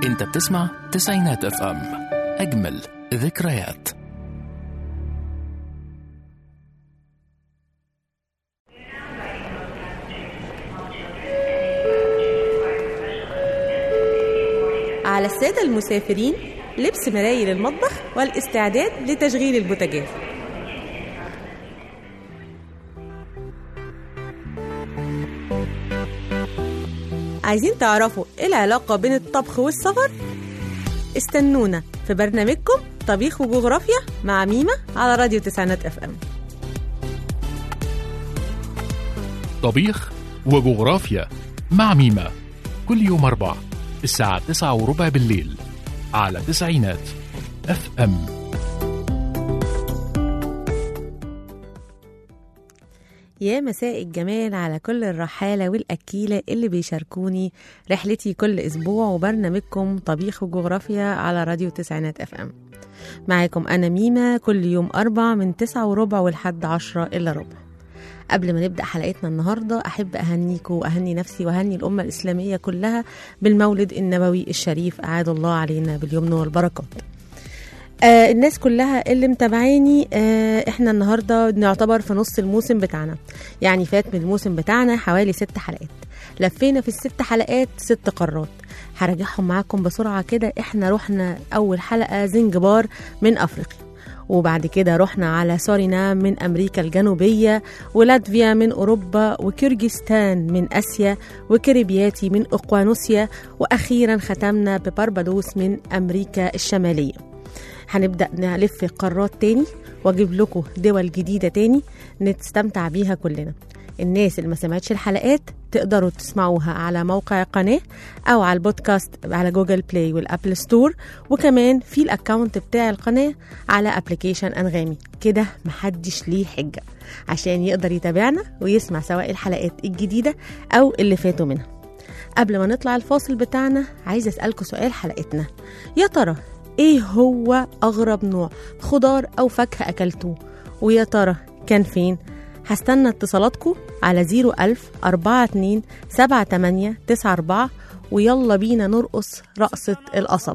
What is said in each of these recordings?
انت بتسمع تسعينات اف ام اجمل ذكريات على السادة المسافرين لبس مرايل المطبخ والاستعداد لتشغيل البوتاجاز عايزين تعرفوا ايه العلاقة بين الطبخ والسفر؟ استنونا في برنامجكم طبيخ وجغرافيا مع ميمة على راديو تسعينات اف ام طبيخ وجغرافيا مع ميمة كل يوم أربع الساعة تسعة وربع بالليل على تسعينات اف ام يا مساء الجمال على كل الرحالة والأكيلة اللي بيشاركوني رحلتي كل أسبوع وبرنامجكم طبيخ وجغرافيا على راديو تسعينات اف ام معاكم أنا ميمة كل يوم أربع من تسعة وربع ولحد عشرة إلا ربع قبل ما نبدأ حلقتنا النهاردة أحب أهنيكم وأهني نفسي وأهني الأمة الإسلامية كلها بالمولد النبوي الشريف أعاد الله علينا باليمن والبركات آه الناس كلها اللي متابعاني آه احنا النهارده نعتبر في نص الموسم بتاعنا يعني فات من الموسم بتاعنا حوالي ست حلقات لفينا في الست حلقات ست قارات هراجعهم معاكم بسرعه كده احنا رحنا اول حلقه زنجبار من افريقيا وبعد كده رحنا على سورينام من أمريكا الجنوبية ولاتفيا من أوروبا وكيرجستان من آسيا وكريبياتي من أقوانوسيا وأخيرا ختمنا ببربادوس من أمريكا الشمالية هنبدأ نلف قارات تاني واجيب لكم دول جديدة تاني نستمتع بيها كلنا الناس اللي ما سمعتش الحلقات تقدروا تسمعوها على موقع القناة أو على البودكاست على جوجل بلاي والأبل ستور وكمان في الأكاونت بتاع القناة على أبليكيشن أنغامي كده محدش ليه حجة عشان يقدر يتابعنا ويسمع سواء الحلقات الجديدة أو اللي فاتوا منها قبل ما نطلع الفاصل بتاعنا عايزة أسألكم سؤال حلقتنا يا ترى ايه هو اغرب نوع خضار او فاكهه اكلتوه ويا ترى كان فين هستنى اتصالاتكم على 01000 42 78 94 ويلا بينا نرقص رقصة القصب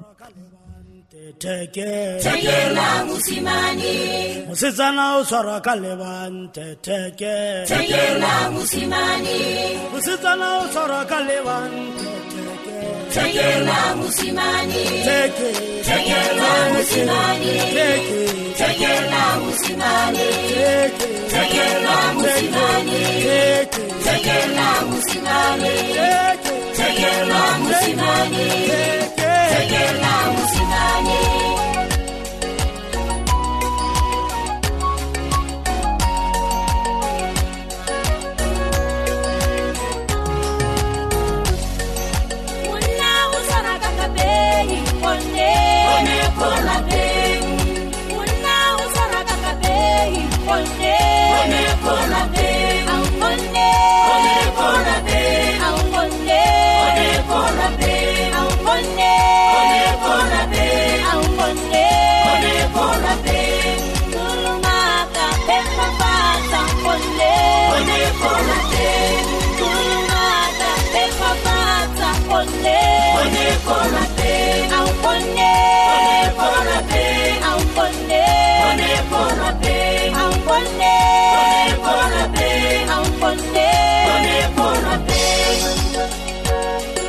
Tekela musimani Musizana uswara kalevante teke Tekela musimani Musizana uswara kalevante teke Tekela musimani Teke Tekela musimani Teke Tekela musimani Teke Tekela musimani Teke Tekela musimani Teke Tekela musimani Teke Tekela musimani Wala usara kakabeyi one one kola beyi Wala usara kakabeyi one one kola beyi Au one one kola beyi Au one one kola beyi Au one one kola beyi Au one one kola beyi Tulumaka pema pata one one kola beyi Tulumaka pema pata one one kola beyi Au one one kola beyi Au one one kola beyi Au one one kola beyi Au one one kola beyi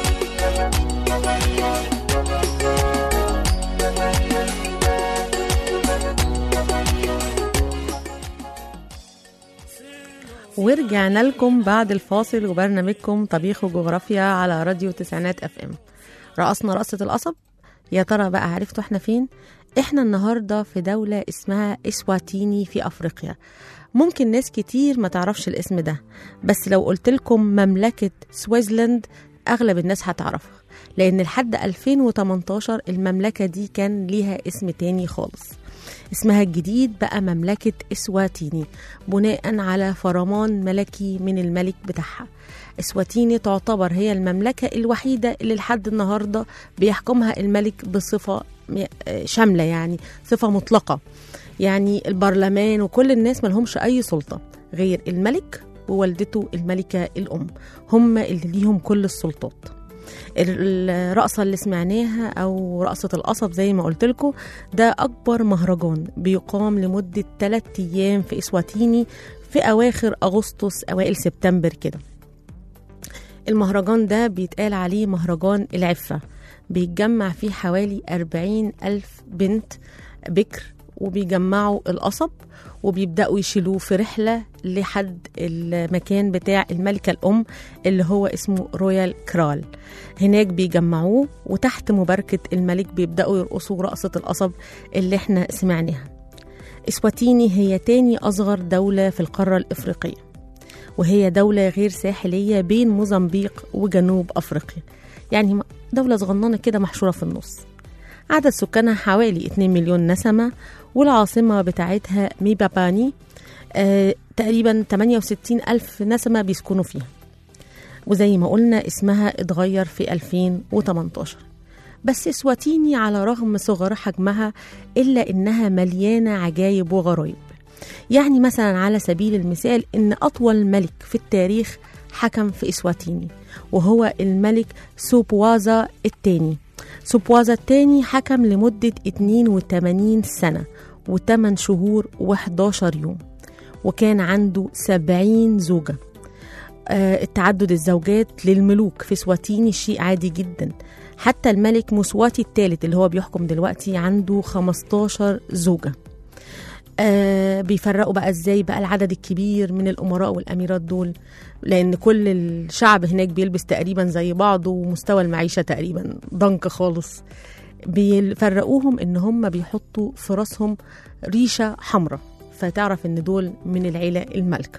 ورجعنا لكم بعد الفاصل وبرنامجكم طبيخ وجغرافيا على راديو تسعينات اف ام رقصنا رقصة القصب يا ترى بقى عرفتوا احنا فين احنا النهاردة في دولة اسمها اسواتيني في افريقيا ممكن ناس كتير ما تعرفش الاسم ده بس لو قلت لكم مملكة سويزلاند اغلب الناس هتعرفها لان لحد 2018 المملكة دي كان ليها اسم تاني خالص اسمها الجديد بقى مملكة إسواتيني بناء على فرمان ملكي من الملك بتاعها إسواتيني تعتبر هي المملكة الوحيدة اللي لحد النهاردة بيحكمها الملك بصفة م- شاملة يعني صفة مطلقة يعني البرلمان وكل الناس ملهمش أي سلطة غير الملك ووالدته الملكة الأم هم اللي ليهم كل السلطات ال- الرقصة اللي سمعناها أو رقصة القصب زي ما قلت لكم ده أكبر مهرجان بيقام لمدة 3 أيام في إسواتيني في أواخر أغسطس أوائل سبتمبر كده المهرجان ده بيتقال عليه مهرجان العفة بيتجمع فيه حوالي أربعين ألف بنت بكر وبيجمعوا القصب وبيبدأوا يشيلوه في رحلة لحد المكان بتاع الملكة الأم اللي هو اسمه رويال كرال هناك بيجمعوه وتحت مباركة الملك بيبدأوا يرقصوا رقصة القصب اللي احنا سمعناها إسواتيني هي تاني أصغر دولة في القارة الإفريقية وهي دولة غير ساحلية بين موزمبيق وجنوب أفريقيا يعني دولة صغننة كده محشورة في النص عدد سكانها حوالي 2 مليون نسمة والعاصمة بتاعتها ميباباني آه تقريبا 68 ألف نسمة بيسكنوا فيها وزي ما قلنا اسمها اتغير في 2018 بس اسواتيني على رغم صغر حجمها إلا إنها مليانة عجايب وغرايب يعني مثلا على سبيل المثال إن أطول ملك في التاريخ حكم في إسواتيني وهو الملك سوبوازا الثاني سوبوازا الثاني حكم لمدة 82 سنة و8 شهور و11 يوم وكان عنده 70 زوجة آه، التعدد الزوجات للملوك في سواتيني شيء عادي جدا حتى الملك مسواتي الثالث اللي هو بيحكم دلوقتي عنده 15 زوجة آه بيفرقوا بقى ازاي بقى العدد الكبير من الامراء والاميرات دول لان كل الشعب هناك بيلبس تقريبا زي بعضه ومستوى المعيشه تقريبا ضنك خالص بيفرقوهم ان هم بيحطوا في راسهم ريشه حمراء فتعرف ان دول من العيله المالكه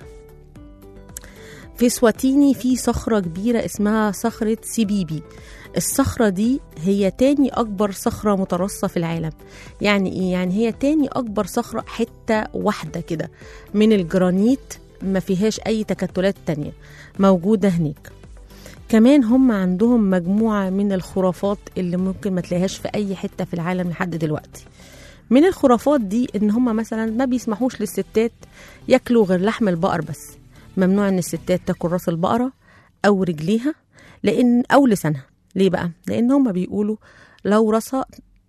في سواتيني في صخرة كبيرة اسمها صخرة سيبيبي الصخرة دي هي تاني أكبر صخرة مترصة في العالم يعني إيه؟ يعني هي تاني أكبر صخرة حتة واحدة كده من الجرانيت ما فيهاش أي تكتلات تانية موجودة هناك كمان هم عندهم مجموعة من الخرافات اللي ممكن ما تلاقيهاش في أي حتة في العالم لحد دلوقتي من الخرافات دي إن هم مثلا ما بيسمحوش للستات ياكلوا غير لحم البقر بس ممنوع ان الستات تاكل راس البقره او رجليها لان او لسانها ليه بقى لان هم بيقولوا لو راسها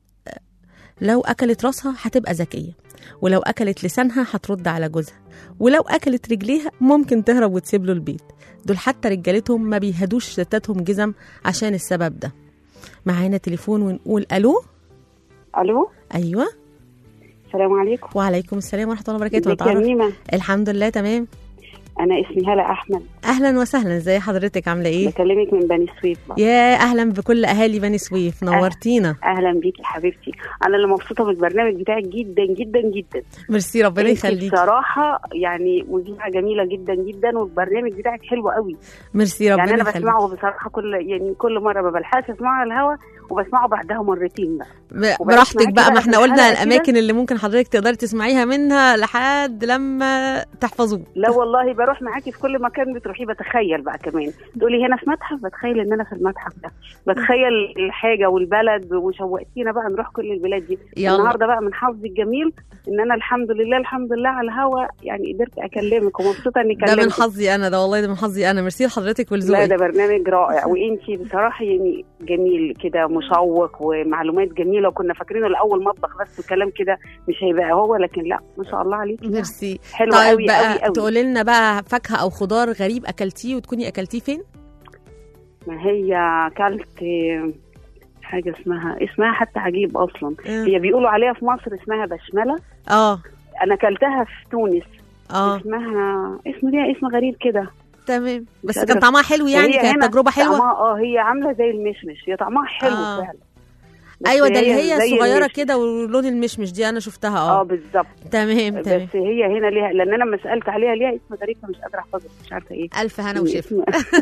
لو اكلت راسها هتبقى ذكيه ولو اكلت لسانها هترد على جوزها ولو اكلت رجليها ممكن تهرب وتسيب له البيت دول حتى رجالتهم ما بيهدوش ستاتهم جزم عشان السبب ده معانا تليفون ونقول الو الو ايوه السلام عليكم وعليكم السلام ورحمه الله وبركاته ازيك يا نتعرف ميمة الحمد لله تمام انا اسمي هلا احمد اهلا وسهلا ازي حضرتك عامله ايه بكلمك من بني سويف بقى. يا اهلا بكل اهالي بني سويف نورتينا اهلا بيكي حبيبتي انا اللي مبسوطه بالبرنامج بتاعك جدا جدا جدا ميرسي ربنا انتي يخليك بصراحه يعني مذيعه جميله جدا جدا والبرنامج بتاعك حلو قوي ميرسي ربنا يعني انا يخليك بسمعه بصراحه كل يعني كل مره ما بلحقش اسمعه على الهوا وبسمعه بعدها مرتين بقى ب- وبقيت براحتك معاكي بقى بقى ما في احنا قلنا الحلقة كده. الاماكن اللي ممكن حضرتك تقدري تسمعيها منها لحد لما تحفظوه لا والله بروح معاكي في كل مكان بتروحي بتخيل بقى كمان تقولي هنا في متحف بتخيل ان انا في المتحف ده بتخيل الحاجه والبلد وشوقتينا بقى نروح كل البلاد دي يلا. النهارده بقى من حظي الجميل ان انا الحمد لله الحمد لله على الهوا يعني قدرت اكلمك ومبسوطه اني ده من كلمتك حظي انا ده والله ده من حظي انا ميرسي لحضرتك لا ولذوقك ده برنامج رائع وانتي بصراحه يعني جميل كده مشوق ومعلومات جميله وكنا فاكرينه الاول مطبخ بس وكلام كده مش هيبقى هو لكن لا ما شاء الله عليكي ميرسي حلو طيب قوي بقى قوي قوي تقولي لنا بقى فاكهه او خضار غريب اكلتيه وتكوني اكلتيه فين ما هي كلت حاجه اسمها اسمها حتى عجيب اصلا اه هي بيقولوا عليها في مصر اسمها بشمله اه انا كلتها في تونس اه اسمها اسم ليها اسم غريب كده تمام بس قادرة كان طعمها حلو يعني هي كانت هنا تجربه حلوه طعمها اه هي عامله زي المشمش هي طعمها حلو آه. فعلا بس ايوه ده اللي هي زي الصغيره المشمش. كده ولون المشمش دي انا شفتها اه اه بالظبط تمام تمام بس هي هنا ليها لان انا لما سالت عليها ليها اسم غريب فمش قادره احفظه مش عارفه ايه الف هنا وشفا اسم-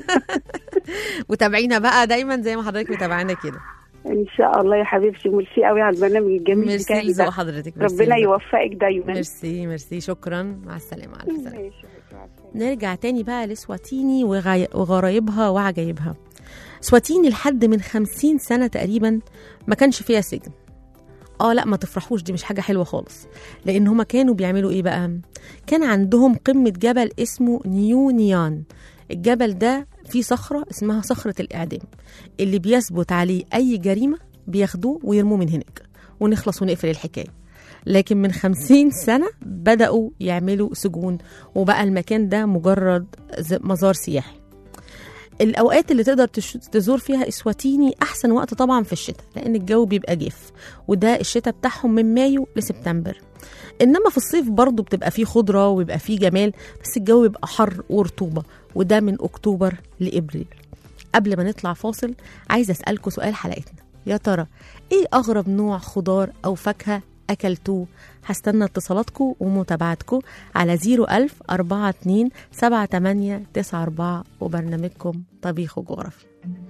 وتابعينا بقى دايما زي ما حضرتك متابعانا كده ان شاء الله يا حبيبتي ميرسي قوي على البرنامج الجميل ميرسي بتاعك لذوق ده حضرتك ميرسي ربنا لذوق. يوفقك دايما ميرسي ميرسي شكرا مع السلامه على السلامه ماشي، مع السلامة. نرجع تاني بقى لسواتيني وغاي- وغرايبها وعجايبها سواتيني لحد من خمسين سنة تقريبا ما كانش فيها سجن اه لا ما تفرحوش دي مش حاجة حلوة خالص لان هما كانوا بيعملوا ايه بقى كان عندهم قمة جبل اسمه نيونيان الجبل ده في صخرة اسمها صخرة الإعدام اللي بيثبت عليه أي جريمة بياخدوه ويرموه من هناك ونخلص ونقفل الحكاية لكن من خمسين سنة بدأوا يعملوا سجون وبقى المكان ده مجرد ز- مزار سياحي الأوقات اللي تقدر تش- تزور فيها إسواتيني أحسن وقت طبعا في الشتاء لأن الجو بيبقى جاف وده الشتاء بتاعهم من مايو لسبتمبر إنما في الصيف برضو بتبقى فيه خضرة ويبقى فيه جمال بس الجو بيبقى حر ورطوبة وده من أكتوبر لإبريل قبل ما نطلع فاصل عايزة أسألكوا سؤال حلقتنا يا ترى إيه أغرب نوع خضار أو فاكهة أكلتوه هستنى اتصالاتكم ومتابعتكم على 01000 42 78 94 وبرنامجكم طبيخ وجغرافيا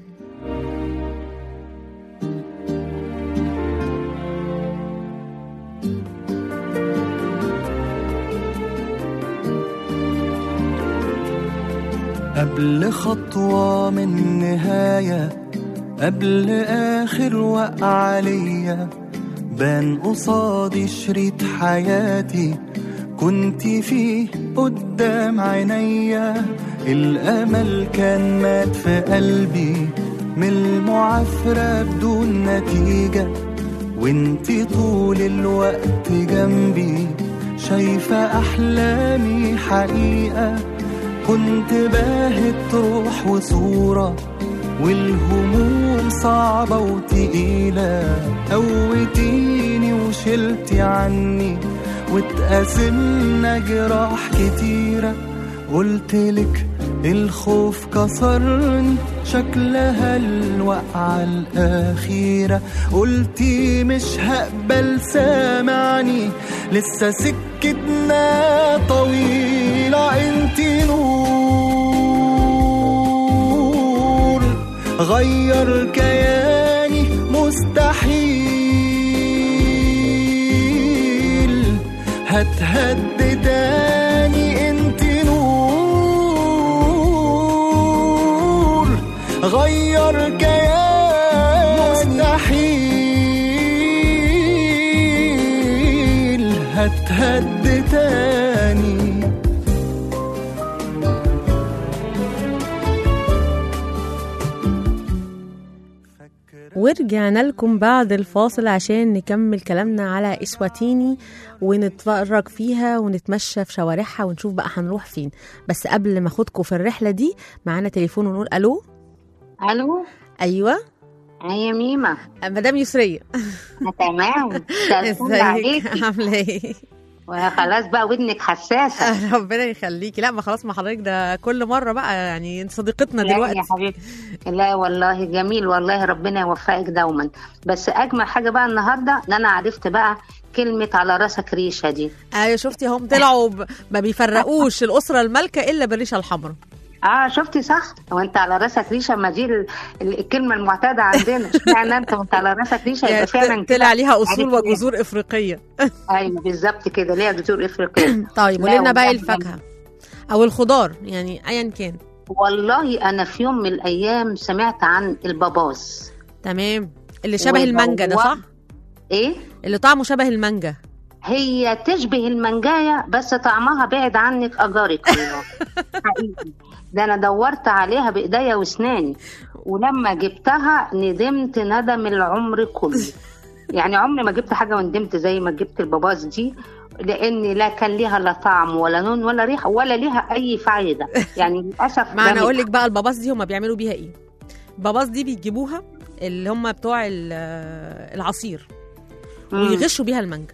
قبل خطوة من نهاية قبل آخر وقعة ليا بان قصادي شريط حياتي كنت فيه قدام عينيا الأمل كان مات في قلبي من المعافرة بدون نتيجة وانتي طول الوقت جنبي شايفة أحلامي حقيقة كنت باهت روح وصورة والهموم صعبة وتقيلة قوتيني وشلتي عني واتقاسمنا جراح كتيرة قلتلك الخوف كسرني شكلها الوقعة الأخيرة قلتي مش هقبل سامعني لسه سكتنا طويلة انتي نور غير كياني مستحيل هتهد تاني انت نور غير كياني مستحيل هتهد تاني ورجعنا لكم بعد الفاصل عشان نكمل كلامنا على إسواتيني ونتفرج فيها ونتمشى في شوارعها ونشوف بقى هنروح فين بس قبل ما اخدكم في الرحلة دي معانا تليفون ونقول ألو الو أيوة هي ميمة مدام يسرية تمام سلام عليك ازيك عاملة ايه؟ وخلاص بقى ودنك حساسة ربنا يخليكي لا ما خلاص ما حضرتك ده كل مرة بقى يعني انت صديقتنا لا دلوقتي يا حبيبتي لا والله جميل والله ربنا يوفقك دوما بس اجمل حاجة بقى النهاردة ان انا عرفت بقى كلمة على راسك ريشة دي ايوه شفتي هم طلعوا ب- ما بيفرقوش الأسرة المالكة إلا بالريشة الحمراء اه شفتي صح وانت على راسك ريشة ما دي ال- ال- الكلمة المعتادة عندنا اشمعنى انت وانت على راسك ريشة يعني يبقى فعلا ط- طلع كده ليها أصول عرفت ليه. وجذور إفريقية ايوه بالظبط كده ليها جذور افريقية طيب لا قولي لنا بقى والله الفاكهة أو الخضار يعني أيا كان والله انا في يوم من الايام سمعت عن الباباز تمام اللي شبه المانجا ده والبوا- صح؟ ايه اللي طعمه شبه المانجا هي تشبه المانجاية بس طعمها بعد عنك أجارك والله حقيقي ده أنا دورت عليها بإيديا وأسناني ولما جبتها ندمت ندم العمر كله يعني عمري ما جبت حاجة وندمت زي ما جبت الباباز دي لأن لا كان ليها لا طعم ولا لون ولا ريحة ولا ليها أي فايدة يعني للأسف ما انا رمت. اقول لك بقى الباباص دي هم بيعملوا بيها ايه الباباص دي بيجيبوها اللي هم بتوع ال- العصير مم. ويغشوا بيها المانجا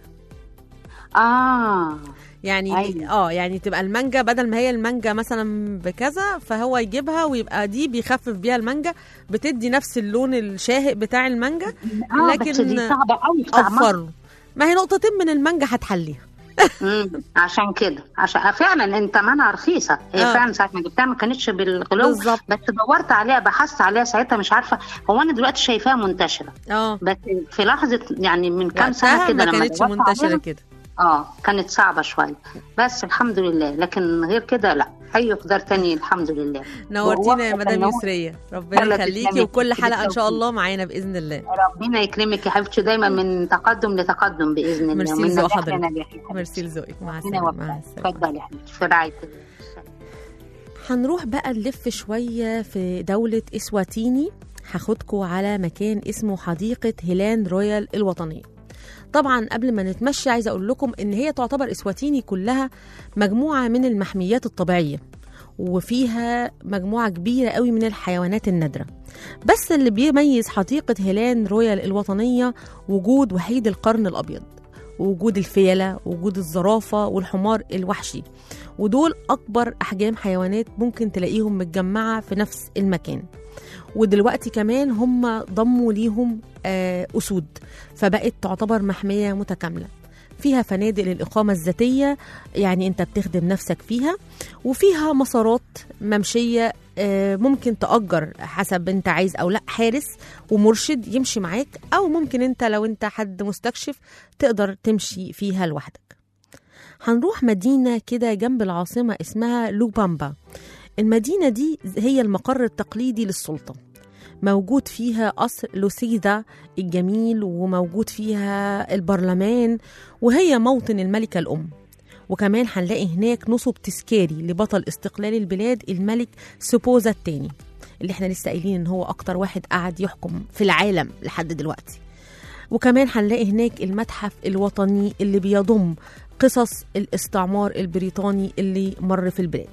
آه يعني أيوة. اه يعني تبقى المانجا بدل ما هي المانجا مثلا بكذا فهو يجيبها ويبقى دي بيخفف بيها المانجا بتدي نفس اللون الشاهق بتاع المانجا آه لكن بس دي صعبة أوي في طعمها اوفر له ما هي نقطتين من المانجا هتحليها مم. عشان كده عشان فعلا انت منها رخيصه هي آه. فعلا ساعه ما جبتها ما كانتش بالغلو بالظبط. بس دورت عليها بحثت عليها ساعتها مش عارفه هو انا دلوقتي شايفاها منتشره اه بس في لحظه يعني من كام سنه وقتها كده ما لما كانتش دورت منتشره عليها، كده اه كانت صعبه شويه بس الحمد لله لكن غير كده لا اي خضار تاني الحمد لله نورتينا يا ووقت مدام إن هو- يسريه ربنا الله يخليكي تسلمي. وكل حلقه ان شاء بالتوفيق. الله معانا باذن الله ربنا يكرمك يا حبيبتي دايما من تقدم لتقدم باذن الله ميرسي ومن لذوق نجاح حضرتك. لنجاح يا حبيبتي. ميرسي لذوقك مع ربنا السلامه مع يوفقك السلامه اتفضلي يا حبيبتي في رعايه الله. هنروح بقى نلف شوية في دولة إسواتيني هاخدكوا على مكان اسمه حديقة هيلان رويال الوطنية طبعا قبل ما نتمشى عايزة أقول لكم إن هي تعتبر إسواتيني كلها مجموعة من المحميات الطبيعية وفيها مجموعة كبيرة قوي من الحيوانات النادرة بس اللي بيميز حديقة هيلان رويال الوطنية وجود وحيد القرن الأبيض ووجود الفيلة ووجود الزرافة والحمار الوحشي ودول أكبر أحجام حيوانات ممكن تلاقيهم متجمعة في نفس المكان ودلوقتي كمان هم ضموا ليهم آه، أسود فبقت تعتبر محمية متكاملة فيها فنادق للإقامة الذاتية يعني أنت بتخدم نفسك فيها وفيها مسارات ممشية آه، ممكن تأجر حسب أنت عايز أو لا حارس ومرشد يمشي معاك أو ممكن أنت لو أنت حد مستكشف تقدر تمشي فيها لوحدك هنروح مدينة كده جنب العاصمة اسمها لوبامبا المدينة دي هي المقر التقليدي للسلطة موجود فيها قصر لوسيدا الجميل وموجود فيها البرلمان وهي موطن الملكة الأم وكمان هنلاقي هناك نصب تذكاري لبطل استقلال البلاد الملك سوبوزا الثاني اللي احنا لسه قايلين ان هو اكتر واحد قعد يحكم في العالم لحد دلوقتي وكمان هنلاقي هناك المتحف الوطني اللي بيضم قصص الاستعمار البريطاني اللي مر في البلاد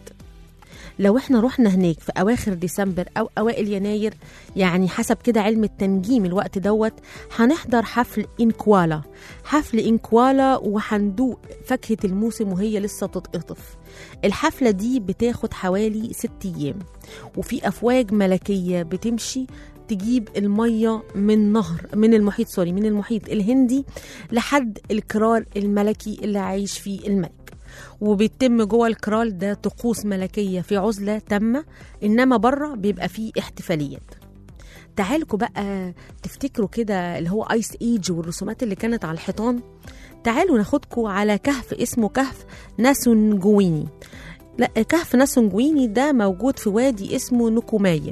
لو احنا رحنا هناك في اواخر ديسمبر او اوائل يناير يعني حسب كده علم التنجيم الوقت دوت هنحضر حفل انكوالا حفل انكوالا وهندوق فاكهه الموسم وهي لسه بتتقطف الحفله دي بتاخد حوالي ست ايام وفي افواج ملكيه بتمشي تجيب الميه من نهر من المحيط سوري من المحيط الهندي لحد الكرار الملكي اللي عايش فيه الملك وبيتم جوه الكرال ده طقوس ملكية في عزلة تامة إنما بره بيبقى فيه احتفاليات تعالكوا بقى تفتكروا كده اللي هو ايس ايج والرسومات اللي كانت على الحيطان تعالوا ناخدكوا على كهف اسمه كهف ناسونجويني لا كهف ناسونجويني ده موجود في وادي اسمه نوكومايا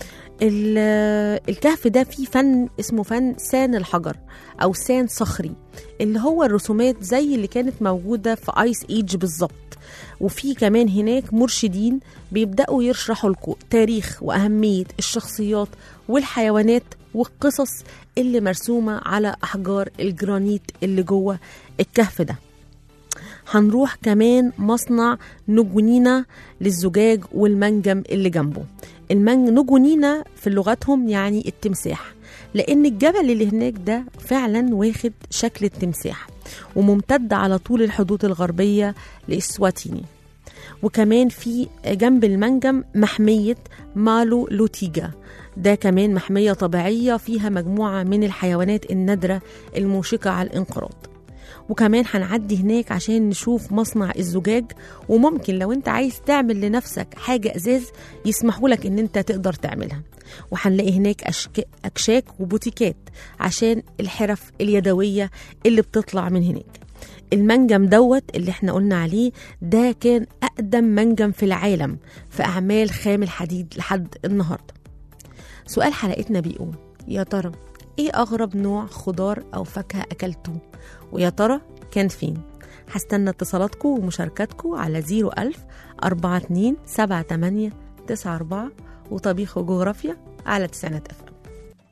ال- الكهف ده فيه فن اسمه فن سان الحجر او سان صخري اللي هو الرسومات زي اللي كانت موجوده في ايس ايج بالظبط وفي كمان هناك مرشدين بيبداوا يشرحوا لكم تاريخ واهميه الشخصيات والحيوانات والقصص اللي مرسومه على احجار الجرانيت اللي جوه الكهف ده هنروح كمان مصنع نجونينا للزجاج والمنجم اللي جنبه المن... نجونينا في لغتهم يعني التمساح لأن الجبل اللي هناك ده فعلا واخد شكل التمساح وممتد على طول الحدود الغربية لإسواتيني وكمان في جنب المنجم محمية مالو لوتيجا ده كمان محمية طبيعية فيها مجموعة من الحيوانات النادرة الموشكة على الانقراض وكمان هنعدي هناك عشان نشوف مصنع الزجاج وممكن لو انت عايز تعمل لنفسك حاجة ازاز يسمحوا لك ان انت تقدر تعملها وهنلاقي هناك أشك... أكشاك وبوتيكات عشان الحرف اليدوية اللي بتطلع من هناك المنجم دوت اللي احنا قلنا عليه ده كان أقدم منجم في العالم في أعمال خام الحديد لحد النهاردة سؤال حلقتنا بيقول يا ترى ايه أغرب نوع خضار أو فاكهة أكلتوه ويا ترى كان فين هستنى اتصالاتكم ومشاركاتكم على 01000 42 78 94 وطبيخ وجغرافيا على تسعينات اف ام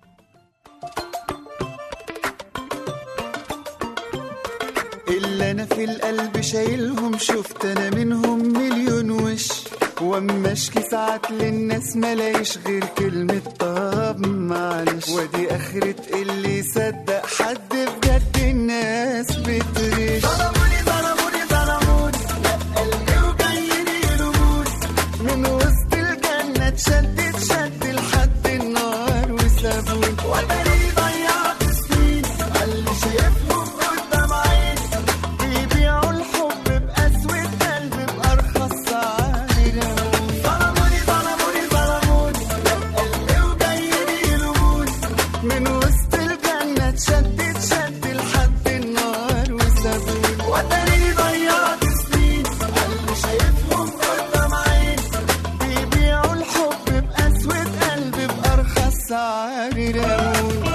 اللي انا في القلب شايلهم شفت انا منهم مليون وش واما اشكي ساعات للناس ملاقيش غير كلمة طب معلش ودي اخرة اللي يصدق حد بجد الناس بتغش ظلموني ظلموني ظلموني لا قلبي وجايين يلوموني من وسط الجنة اتشدت شد لحد النار وسابوني وتاني ضيعت سنين اللي شايفهم قدام عيني بيبيعوا الحب بأسود قلب بأرخص سعر ظلموني ظلموني ظلموني لا قلبي وجايين يلوموني من وسط الجنة اتشدت شد لحد النار وسابوني وتاني ضيعت سنين اللي شايفهم قدام عيني بيبيعوا الحب بأسود قلب بأرخص سعر رموني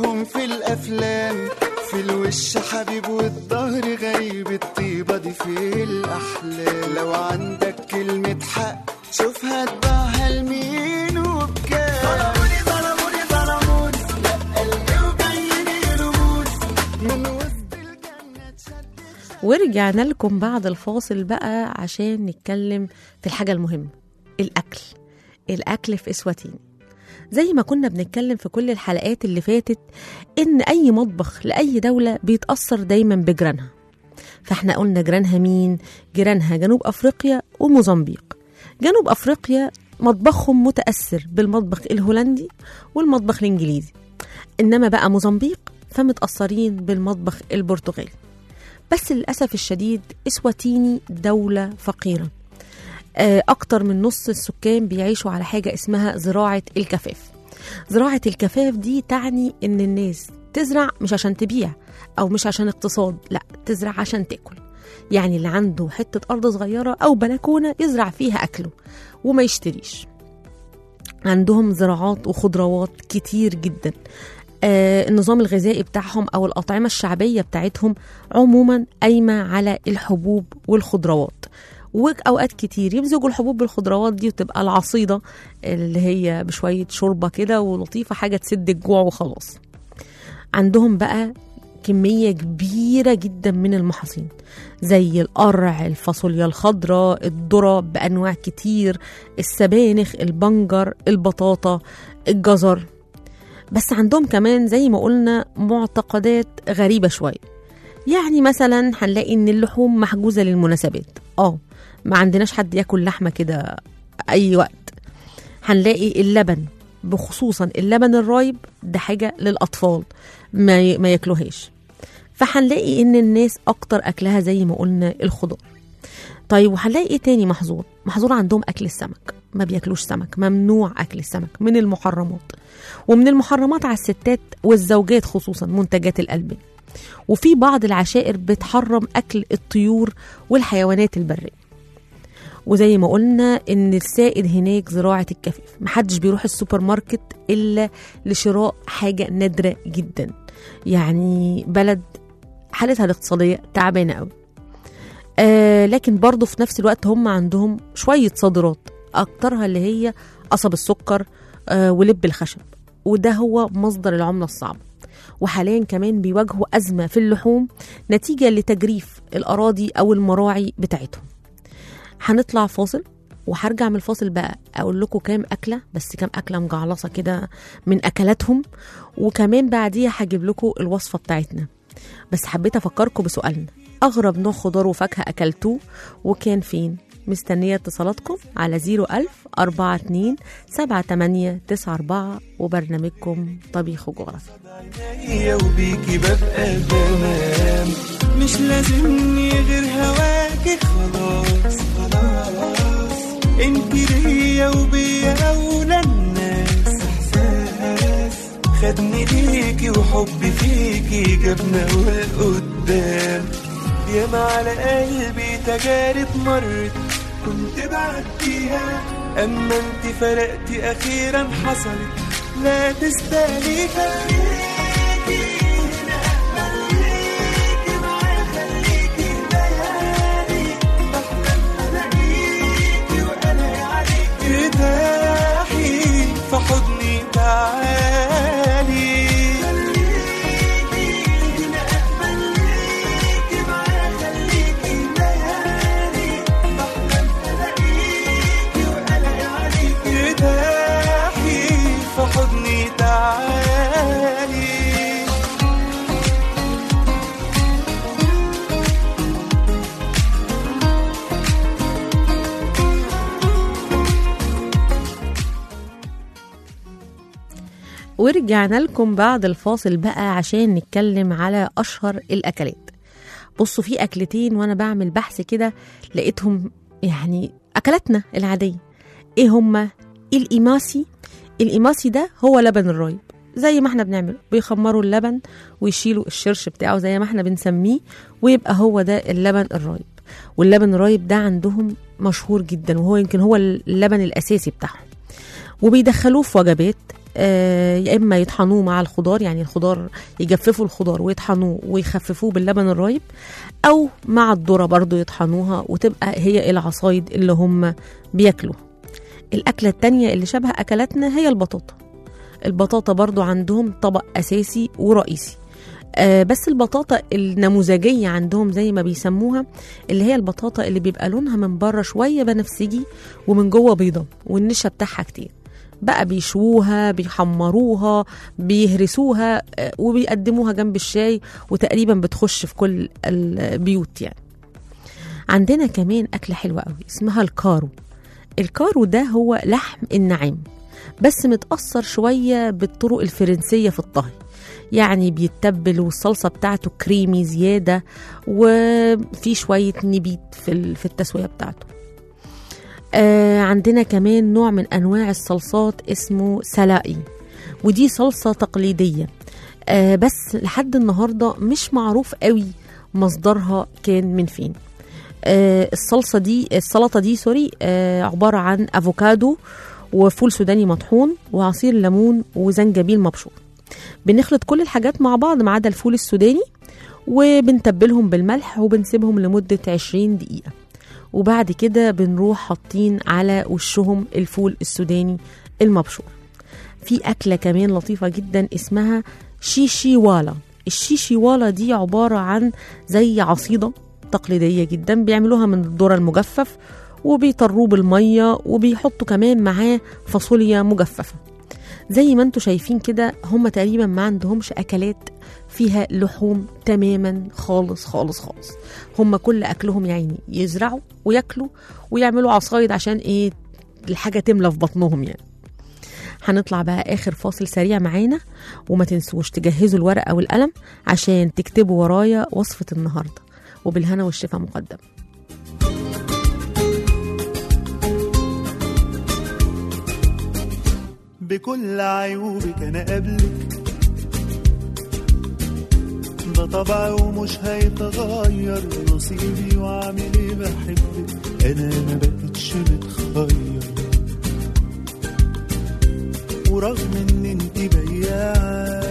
بنشوفهم في الافلام في الوش حبيب والظهر غريب الطيبة دي في الأحلام لو عندك كلمة حق شوفها تباعها لمين وبكام ظلموني ظلموني ظلموني لا قلبي وجايين يلوموني من وسط الجنة اتشدت ورجعنا لكم بعد الفاصل بقى عشان نتكلم في الحاجة المهمة الأكل الأكل في إسواتيني زي ما كنا بنتكلم في كل الحلقات اللي فاتت إن أي مطبخ لأي دولة بيتأثر دايما بجيرانها فاحنا قلنا جيرانها مين؟ جيرانها جنوب أفريقيا وموزمبيق جنوب أفريقيا مطبخهم متأثر بالمطبخ الهولندي والمطبخ الإنجليزي إنما بقى موزمبيق فمتأثرين بالمطبخ البرتغالي بس للأسف الشديد إسواتيني دولة فقيرة آه، أكتر من نص السكان بيعيشوا على حاجة اسمها زراعة الكفاف زراعة الكفاف دي تعني إن الناس تزرع مش عشان تبيع أو مش عشان اقتصاد لا تزرع عشان تاكل يعني اللي عنده حتة أرض صغيرة أو بلكونة يزرع فيها أكله وما يشتريش عندهم زراعات وخضروات كتير جدا آه النظام الغذائي بتاعهم أو الأطعمة الشعبية بتاعتهم عموما قايمة على الحبوب والخضروات وأوقات كتير يمزجوا الحبوب بالخضروات دي وتبقى العصيدة اللي هي بشوية شوربة كده ولطيفة حاجة تسد الجوع وخلاص عندهم بقى كمية كبيرة جدا من المحاصيل زي القرع الفاصوليا الخضراء الذرة بأنواع كتير السبانخ البنجر البطاطا الجزر بس عندهم كمان زي ما قلنا معتقدات غريبة شوية يعني مثلا هنلاقي ان اللحوم محجوزة للمناسبات اه ما عندناش حد ياكل لحمة كده اي وقت هنلاقي اللبن بخصوصا اللبن الرايب ده حاجة للأطفال ما, ي... ما ياكلوهاش فهنلاقي ان الناس اكتر اكلها زي ما قلنا الخضار طيب وهنلاقي ايه تاني محظور محظور عندهم اكل السمك ما بياكلوش سمك ممنوع اكل السمك من المحرمات ومن المحرمات على الستات والزوجات خصوصا منتجات الألبان وفي بعض العشائر بتحرم أكل الطيور والحيوانات البرية وزي ما قلنا ان السائد هناك زراعة الكفاف محدش بيروح السوبر ماركت إلا لشراء حاجة نادرة جدا يعني بلد حالتها الاقتصادية تعبانة قوي آه لكن برضه في نفس الوقت هم عندهم شوية صادرات أكترها اللي هي قصب السكر آه ولب الخشب وده هو مصدر العملة الصعبة وحاليا كمان بيواجهوا أزمة في اللحوم نتيجة لتجريف الأراضي أو المراعي بتاعتهم هنطلع فاصل وهرجع من الفاصل بقى اقول لكم كام اكله بس كام اكله مجعلصه كده من اكلاتهم وكمان بعديها هجيب لكم الوصفه بتاعتنا بس حبيت افكركم بسؤالنا اغرب نوع خضار وفاكهه اكلتوه وكان فين مستنيه اتصالاتكم على 01000 42 78 94 وبرنامجكم طبيخ وجغرافيا عينيا وبيكي ببقى تمام مش لازمني غير هواكي خلاص خلاص انتي ليا وبيا اولى الناس احساس خدني ليكي وحبي فيكي جابنا والقدام ياما على قلبي تجارب مرت كنت بعديها اما انت فرقتي اخيرا حصلت لا تستاهلي خليكي هنا خليكي معايا خليكي ليالي بحلم الاقيكي وانا عليكي ارتاحي في حضني تعالي خليكي هنا خليكي معايا خليكي ليالي بحلم الاقيكي وانا عليكي ارتاحي في حضني تعالي ورجعنا لكم بعد الفاصل بقى عشان نتكلم على أشهر الأكلات بصوا في أكلتين وأنا بعمل بحث كده لقيتهم يعني أكلاتنا العادية إيه هما الإيماسي الإيماسي ده هو لبن الرايب زي ما احنا بنعمل بيخمروا اللبن ويشيلوا الشرش بتاعه زي ما احنا بنسميه ويبقى هو ده اللبن الرايب واللبن الرايب ده عندهم مشهور جدا وهو يمكن هو اللبن الأساسي بتاعهم وبيدخلوه في وجبات آه، يا اما يطحنوه مع الخضار يعني الخضار يجففوا الخضار ويطحنوه ويخففوه باللبن الرايب او مع الذره برضو يطحنوها وتبقى هي العصايد اللي هم بياكلوا الاكله التانية اللي شبه اكلاتنا هي البطاطا البطاطا برضو عندهم طبق اساسي ورئيسي آه بس البطاطا النموذجية عندهم زي ما بيسموها اللي هي البطاطا اللي بيبقى لونها من بره شوية بنفسجي ومن جوه بيضة والنشا بتاعها كتير بقى بيشووها بيحمروها بيهرسوها آه، وبيقدموها جنب الشاي وتقريبا بتخش في كل البيوت يعني عندنا كمان أكلة حلوة قوي اسمها الكارو الكارو ده هو لحم النعام بس متأثر شوية بالطرق الفرنسية في الطهي يعني بيتبل والصلصة بتاعته كريمي زيادة وفي شوية نبيت في ال- في التسوية بتاعته آه عندنا كمان نوع من أنواع الصلصات اسمه سلائي ودي صلصة تقليدية آه بس لحد النهاردة مش معروف قوي مصدرها كان من فين آه الصلصة دي السلطة دي سوري آه عبارة عن أفوكادو وفول سوداني مطحون وعصير ليمون وزنجبيل مبشور بنخلط كل الحاجات مع بعض ما عدا الفول السوداني وبنتبلهم بالملح وبنسيبهم لمدة 20 دقيقة وبعد كده بنروح حاطين على وشهم الفول السوداني المبشور في أكلة كمان لطيفة جدا اسمها شيشي والا الشيشي والا دي عبارة عن زي عصيدة تقليدية جدا بيعملوها من الذرة المجفف وبيطروه بالمية وبيحطوا كمان معاه فاصوليا مجففة زي ما انتوا شايفين كده هم تقريبا ما عندهمش اكلات فيها لحوم تماما خالص خالص خالص هم كل اكلهم يعني يزرعوا وياكلوا ويعملوا عصايد عشان ايه الحاجه تملى في بطنهم يعني هنطلع بقى اخر فاصل سريع معانا وما تنسوش تجهزوا الورقه والقلم عشان تكتبوا ورايا وصفه النهارده وبالهنا والشفا مقدم بكل عيوبك انا قبلك ده طبعي ومش هيتغير نصيبي واعمل ايه بحبك انا ما بقتش متخير ورغم ان انت بياعة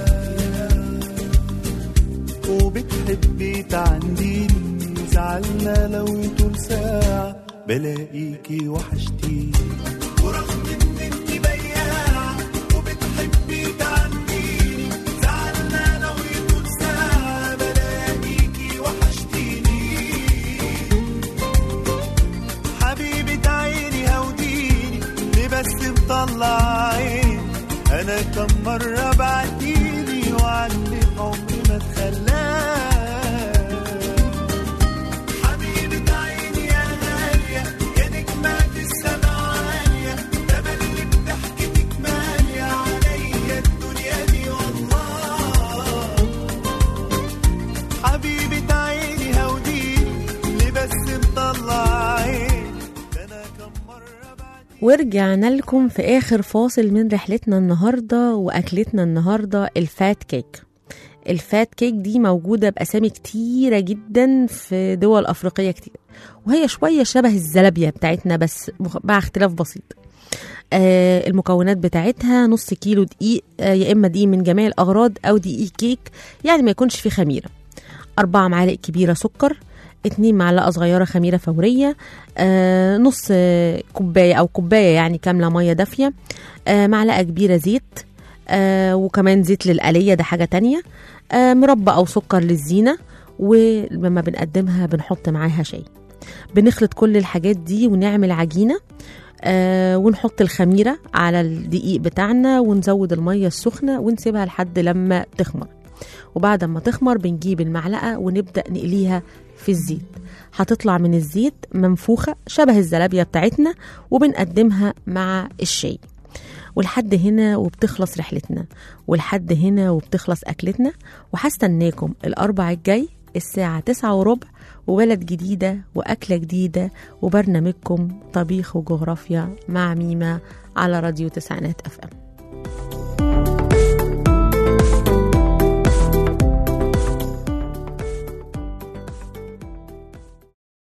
وبتحبي تعنديني زعلنا لو طول ساعة بلاقيكي وحشتيني ورغم ان انت بياعة وبتحبي تعنديني زعلنا لو طول ساعة بلاقيكي وحشتيني حبيبة عيني هوديني ليه بس مطلع عيني انا كم مرة بعديني وعنك عمري ما اتخلاك حبيبة عيني يا غالية يا نجمة السما عالية ده بلي بضحكتك مالية عليا الدنيا دي والله حبيبة عيني هوديني ليه بس مطلع عيني ده انا كم مرة بعديني ورجعنا لكم في آخر فاصل من رحلتنا النهاردة وأكلتنا النهاردة الفات كيك الفات كيك دي موجودة بأسامي كتيرة جدا في دول أفريقية كتير وهي شوية شبه الزلابية بتاعتنا بس مخ- مع اختلاف بسيط آه المكونات بتاعتها نص كيلو دقيق آه يا إما دقيق من جميع الأغراض أو دقيق كيك يعني ما يكونش فيه خميرة أربعة معالق كبيرة سكر اتنين معلقة صغيرة خميرة فورية آه نص آه، كوباية أو كوباية يعني كاملة مية دافية آه معلقة كبيرة زيت آه وكمان زيت للقلية ده حاجة تانية آه مربى أو سكر للزينة ولما بنقدمها بنحط معاها شاي بنخلط كل الحاجات دي ونعمل عجينة آه ونحط الخميرة على الدقيق بتاعنا ونزود المية السخنة ونسيبها لحد لما تخمر وبعد ما تخمر بنجيب المعلقة ونبدأ نقليها في الزيت هتطلع من الزيت منفوخة شبه الزلابية بتاعتنا وبنقدمها مع الشاي ولحد هنا وبتخلص رحلتنا ولحد هنا وبتخلص أكلتنا وهستناكم الأربع الجاي الساعة تسعة وربع وبلد جديدة وأكلة جديدة وبرنامجكم طبيخ وجغرافيا مع ميمة على راديو تسعينات أف أم